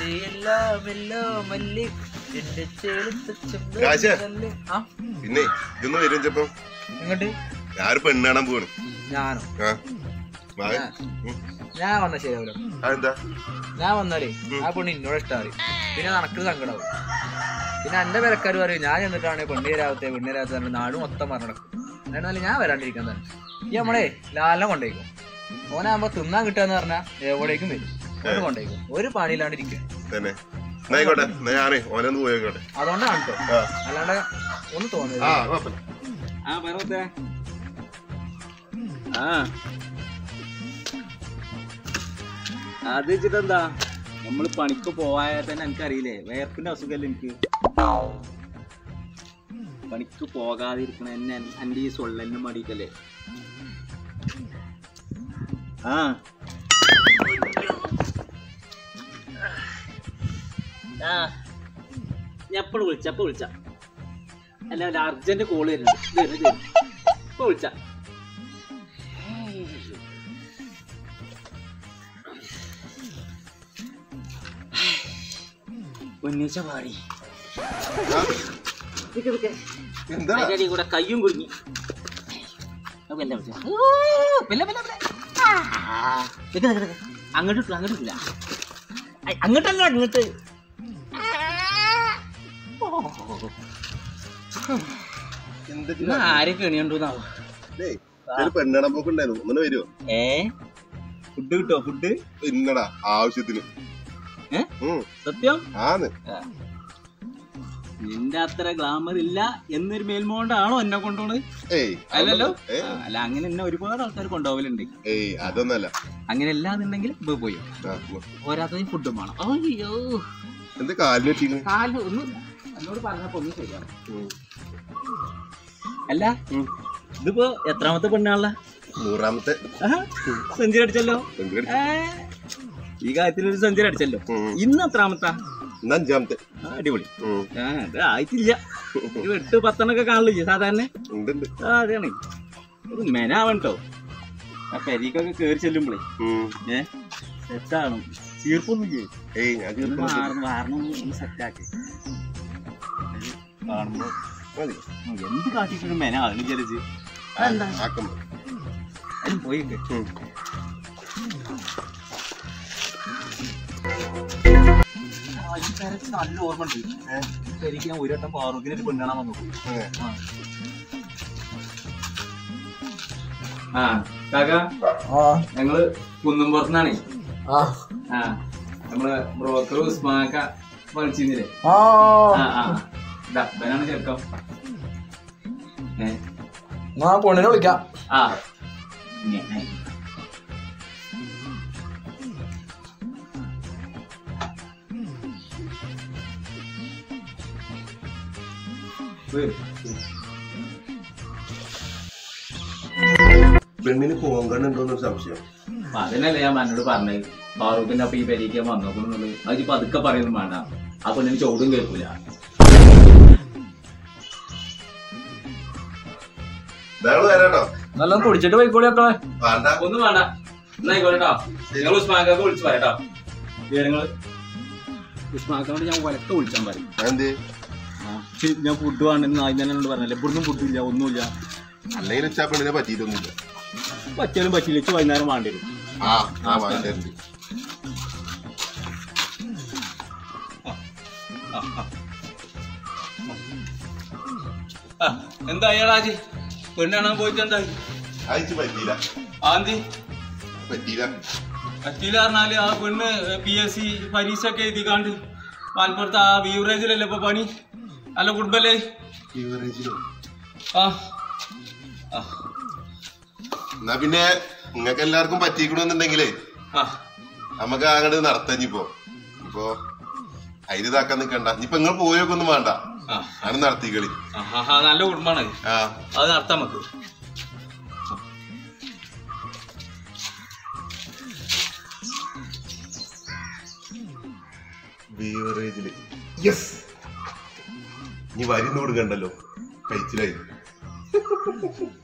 എന്റെ എല്ലാം എല്ലാം മല്ലി എന്റെ ചേലത്ത് രാജ. ആ പിന്നെ ഇതൊന്നും വരും ചെപ്പം ഇങ്ങോട്ട് ഞാൻ പെണ്ണ് കാണാൻ പോവാണ് ഞാനോ ആ മകൻ ഉം. ഞാൻ വന്ന ശരിയാവില്ല അതെന്താ ഞാൻ വന്നാലേ ആ പെണ്ണ് എന്നോട് ഇഷ്ടമായി പിന്നെ നടക്ക് സങ്കടാവും പിന്നെ എന്റെ പെരക്കാർ പറയും ഞാൻ ചെന്നിട്ടാണ് പെണ്ണ് തരാവത്തെ പെണ്ണ് തരാത്ത നാട് മൊത്തം പറഞ്ഞു നടക്കും എന്നാലും ഞാൻ വരാണ്ടിരിക്കാൻ തന്നെ ഈ നമ്മളെ ലാലിനെ കൊണ്ടേക്കും ഓനാകുമ്പോ തിന്നാൻ കിട്ടാന്ന് പറഞ്ഞാൽ എവിടേക്കും വരും ഓന് കൊണ്ടേക്കും ഒരു പണിയില്ലാണ്ട് ഇരിക്കുക തന്നെ എന്നാ ആയിക്കോട്ടെ എന്നാ ഞാനേ ഓനൊന്ന് പോയേക്കോട്ടെ അതുകൊണ്ടാണ് കേട്ടോ ആ അല്ലാണ്ട് ഒന്ന് തോന്നുന്നത് ആ കുഴപ്പമില്ല ആ പറഞ്ഞേ ആ അത് വെച്ചിട്ടെന്താ നമ്മള് പണിക്ക് പോയാൽ തന്നെ എനിക്കറിയില്ലേ വേർപ്പിന്റെ അസുഖമല്ലേ എനിക്ക് പണിക്ക് പോകാതിരിക്കണ എന്നെ എൻ്റെ ഈ സൊള്ളന്നെ മടിയിട്ടല്ലേ ആ ആ ഞാൻ എപ്പോഴും വിളിച്ച എപ്പോ വിളിച്ച അല്ല അല്ല അർജന്റ് കോള് വരുന്നുണ്ട് ഇത് വരും, ഇത് വരും. ഇപ്പൊ വിളിച്ച ഉന്നയിച്ച പാടി നിക്ക് നിക്ക്. എന്താ അതിന്റെ അടിയിൽ കൂടെ കയ്യും കുടുങ്ങി അത് മെല്ലെ വിളിച്ചോ. ഊ, മെല്ലെ, മെല്ലെ, മെല്ലെ. ആ, നിക്ക്, നിക്ക്, നിക്ക്. അങ്ങോട്ട് ഇട്ടു അങ്ങോട്ട് ഇട്ടില്ല ഐ, അങ്ങോട്ടല്ല അങ്ങോട്ട് എന്താ ഇന്ന് ആരൊക്കെ എണിയുണ്ടോന്നാവും പെണ്ണ് കാണാൻ പോക്കുണ്ടായിരുന്നു ഒന്നിനെ വരുമോ ഏ ഫുഡ് കിട്ടോ ഫുഡ് ഇന്നടാ ആവശ്യത്തിന് ഏ? ഉം, സത്യം ആന്ന് നിന്റെ അത്ര ഗ്ലാമർ ഇല്ല എന്നൊരു മേൽമോണ്ടാണോ എന്നെ കൊണ്ടുപോണത് ഏയ് അല്ലല്ലോ ഏ, ആ, അല്ല അങ്ങനെ എന്നെ ഒരുപാട് ആൾക്കാർ കൊണ്ടുപോകലുണ്ട് ഏയ് അതൊന്നല്ല അങ്ങനെ അല്ലാന്നുണ്ടെങ്കിൽ ഇപ്പൊ പോയി ആ, ഉം. പോരാത്തതിന് ഫുഡും വേണം അയ്യോ എന്താ കാലിന് വെച്ചിരിക്കണ് കാല് ഒന്നുമില്ല എന്നോട് പറഞ്ഞപ്പോ ഒന്നും ശരിയാണ് ഉം. അല്ല ഉം. ഇതിപ്പോ എത്രാമത്തെ പെണ്ണാള നൂറാമത്തെ സെഞ്ചുറി അടിച്ചല്ലോ പെൺകുട്ടി. ഏ, ഈ കാര്യത്തിൽ ഒരു സെഞ്ചുറി അടിച്ചല്ലോ ഉം. ഇന്ന് എത്രാമത്താ ഇന്ന് അഞ്ചാമത്തെ ആ, അടിപൊളി ഉം. ആ ഇത് ആയിട്ടില്ല ഒരു എട്ട് പത്തെണ്ണൊക്കെ കാണില്ലേ സാധാരണ ഉണ്ട് ഉണ്ട് ആ അതാണ് ഒരു മെനാവണ്ടോ ആ പെരീക്കൊക്കെ കേറി ചെല്ലുമ്പോഴേ ഉം. ഏ സെറ്റാണ് ചീർപ്പൊന്നും ചെയ്യും ഏയ് ഞാൻ തീർന്നു വാരണം ഒന്ന് സെറ്റാക്കി കാണുമ്പോ മതി ഉം, എന്ത് കാട്ടിക്കൊരു മെന ആണ് വിചാരിച്ച് ആ, ആക്കം അതിന് പോയി ഉം. നല്ല ഓർമ്മ ഉണ്ട് എനിക്ക് ഞാൻ ഒരു വട്ടം ഫാറൂഖിനെ ഒരു പെണ്ണാണാൻ വന്നു ഏ. ആ കാക്ക ആ ഞങ്ങള് കുന്നുംപുറത്തുനിന്നാണേ ആ ആ നമ്മള് ബ്രോക്കർ ഉസ്മാക്ക വിളിച്ചിരുന്നില്ലേ ആ ആ ആ ഇതാ ഇവനാണ് ചെറുക്കം ഏ ഞാൻ പെണ്ണിനെ വിളിക്കാം ആ ഇങ്ങനെ. വരൂ. പെണ്ണിന് പോകണ്ടുണ്ടോന്നൊരു സംശയം അപ്പൊ അതിനല്ലേ ഞാൻ മനോട് പറഞ്ഞത് ഫാറൂഖിന്റെ ഒപ്പം ഈ പെരീക്കാൻ വന്നോക്കുന്നുള്ളത് അത് ഇപ്പൊ അതൊക്കെ പറയുന്നു വേണ്ട ആ പെണ്ണിന് ചോടും കേൾക്കൂല ഞങ്ങള് വരാട്ടോ നല്ല കുടിച്ചിട്ട് പോയിക്കോളി അക്കളെ വേണ്ട ഒന്നും വേണ്ട എന്നായിക്കോട്ടെ കേട്ടോ നിങ്ങൾ ഉസ്മാക്കൊക്കെ വിളിച്ച് പറയട്ടോ വിവരങ്ങള് ഉസ്മാക്കോട് ഞാൻ വലക്ക വിളിച്ചാൻ പറയും എന്ത് ശരി, ഞാൻ ഫുഡ് വേണമെന്ന് ആദ്യം തന്നെ എന്നോട് പറഞ്ഞല്ലേ ഇവിടുന്ന് ഫുഡില്ല ഒന്നുമില്ല അല്ലെങ്കിൽ വെച്ചാ പെണ്ണിനെ പറ്റിയിട്ടൊന്നുമില്ല പറ്റിയാലും പറ്റില്ല ഇച്ച് വൈകുന്നേരം വേണ്ടി വരും ആ ആ വാങ്ങിട്ടുണ്ട് എന്താ അയാളാജി പെണ്ണാണാൻ പോയിട്ട് എന്തായി അയച്ചു പറ്റിയില്ല ആന്തി പറ്റിയില്ല പറ്റിയില്ല പറഞ്ഞാല് ആ പെണ്ണ് പി എസ് സി പരീക്ഷ ഒക്കെ എഴുതിക്കാണ്ട് മലപ്പുറത്ത് ആ ബീവറേജിലല്ലേ ഇപ്പൊ പണി നല്ല കുടുംബല്ലേ ആ ആ എന്നാ പിന്നെ നിങ്ങൾക്ക് എല്ലാവർക്കും പറ്റിക്കണമെന്നുണ്ടെങ്കിലേ ആ നമുക്ക് അങ്ങോട്ട് നടത്തഞ്ഞിപ്പോ ഇപ്പൊ അതിന് ഇതാക്കാൻ നിക്കണ്ട ഇനിയിപ്പൊ നിങ്ങൾ പോയൊക്കൊന്നും വേണ്ട ആ ആണ് നടത്തിക്കളി ആ, ആ, ആ, നല്ല കുടുംബാണ് ആ അത് നടത്താം നമുക്ക് ബീവറേജില് യെസ് ഇനി വരി കൊടുക്കണ്ടല്ലോ കഴിച്ചിലായി